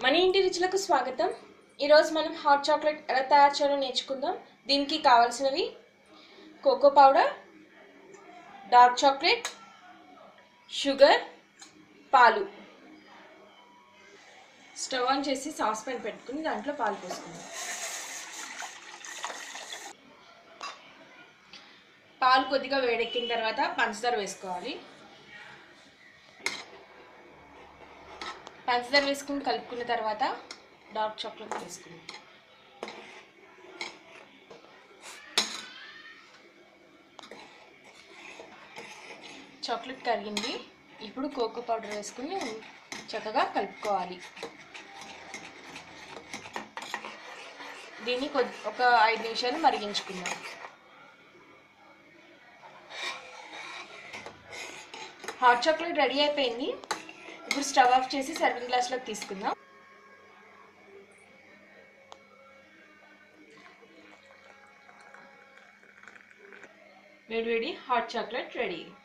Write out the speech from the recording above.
మన ఇంటి రుచులకు స్వాగతం ఈరోజు మనం హాట్ చాక్లెట్ ఎలా తయారు చేయాలో నేర్చుకుందాం దీనికి కావాల్సినవి cocoa powder dark chocolate sugar పాలు స్టవ్ ఆన్ చేసి సాస్ పాన్ పెట్టుకుని దాంట్లో పాలు పోసుకుందాం పాలు కొద్దిగా వేడెక్కిన తర్వాత పంచదార వేసుకోవాలి పంచదార వేసుకుని కలుపుకున్న తర్వాత డార్క్ చాక్లెట్ వేసుకుందాం చాక్లెట్ కరిగింది ఇప్పుడు కోకో పౌడర్ వేసుకుని చక్కగా కలుపుకోవాలి దీన్ని కొద్ది ఒక ఐదు నిమిషాలు మరిగించుకుందాం హాట్ చాక్లెట్ రెడీ అయిపోయింది ఇప్పుడు స్టవ్ ఆఫ్ చేసి సర్వింగ్ గ్లాస్లోకి తీసుకుందాం వేడి వేడి హాట్ చాక్లెట్ రెడీ